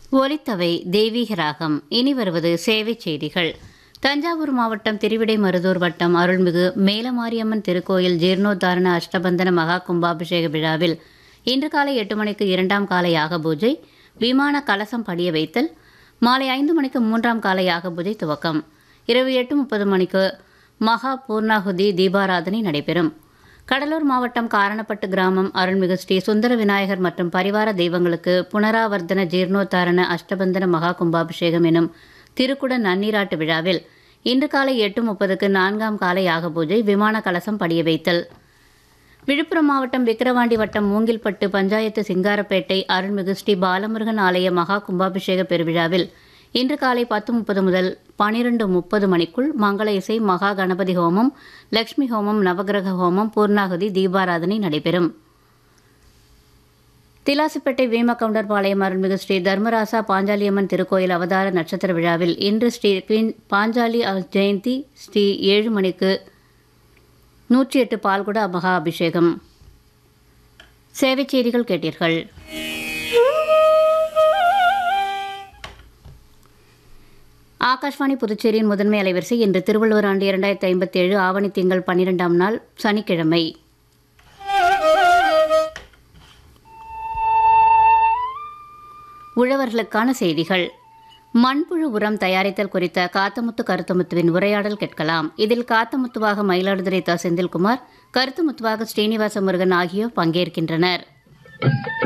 ஒலித்தவை தெய்வீக ராகம் இனி வருவது சேவை செய்திகள் தஞ்சாவூர் மாவட்டம் திருவிடைமருதூர் வட்டம் அருள்மிகு மேலமாரியம்மன் திருக்கோயில் ஜீர்ணோத்தாரண அஷ்டபந்தன மகா கும்பாபிஷேக விழாவில் இன்று காலை எட்டு மணிக்கு இரண்டாம் கால யாக பூஜை விமான கலசம் படிய வைத்தல் மாலை ஐந்து மணிக்கு மூன்றாம் கால யாக பூஜை துவக்கம் இரவு எட்டு முப்பது மணிக்கு மகா பூர்ணாகுதி தீபாராதனை நடைபெறும் கடலூர் மாவட்டம் காரணப்பட்டு கிராமம் அருள்மிகு ஸ்ரீ சுந்தர விநாயகர் மற்றும் பரிவார தெய்வங்களுக்கு புனராவர்த்தன ஜீர்ணோத்தாரண அஷ்டபந்தன மகா கும்பாபிஷேகம் எனும் திருக்குட நன்னீராட்டு விழாவில் இன்று காலை எட்டு முப்பதுக்கு நான்காம் கால யாக பூஜை விமான கலசம் படிய வைத்தல் விழுப்புரம் மாவட்டம் விக்கிரவாண்டி வட்டம் மூங்கில்பட்டு பஞ்சாயத்து சிங்காரப்பேட்டை அருள்மிகு ஸ்ரீ பாலமுருகன் ஆலய மகா கும்பாபிஷேக பெருவிழாவில் இன்று காலை பத்து முப்பது முதல் பனிரெண்டு முப்பது மணிக்குள் மங்கள இசை மகா கணபதி ஹோமம் லக்ஷ்மி ஹோமம் நவகிரக ஹோமம் பூர்ணாகுதி தீபாராதனை நடைபெறும் திலாசிப்பேட்டை வீமகவுண்டர்பாளையம் அருள்மிகு ஸ்ரீ தர்மராசா பாஞ்சாலியம்மன் திருக்கோயில் அவதார நட்சத்திர விழாவில் இன்று ஸ்ரீ குவீன் பாஞ்சாலி ஜெயந்தி ஸ்ரீ ஏழு மணிக்கு நூற்றி எட்டு பால்குட மகா அபிஷேகம் சேவைச் செய்திகள் கேட்டீர்கள் ஆகாஷ்வாணி புதுச்சேரியின் முதன்மை அலைவரிசை இன்று திருவள்ளுவர் ஆண்டு இரண்டாயிரத்தி ஐம்பத்தி ஏழு ஆவணி திங்கள் பன்னிரெண்டாம் நாள் சனிக்கிழமை உழவர்களுக்கான செய்திகள் மண்புழு உரம் தயாரித்தல் குறித்த காத்தமுத்து கருத்தமுத்துவின் உரையாடல் கேட்கலாம் இதில் காத்தமுத்துவாக மயிலாடுதுறை த செந்தில்குமார் கருத்துமுத்துவாக ஸ்ரீனிவாச முருகன் ஆகியோர் பங்கேற்கின்றனர்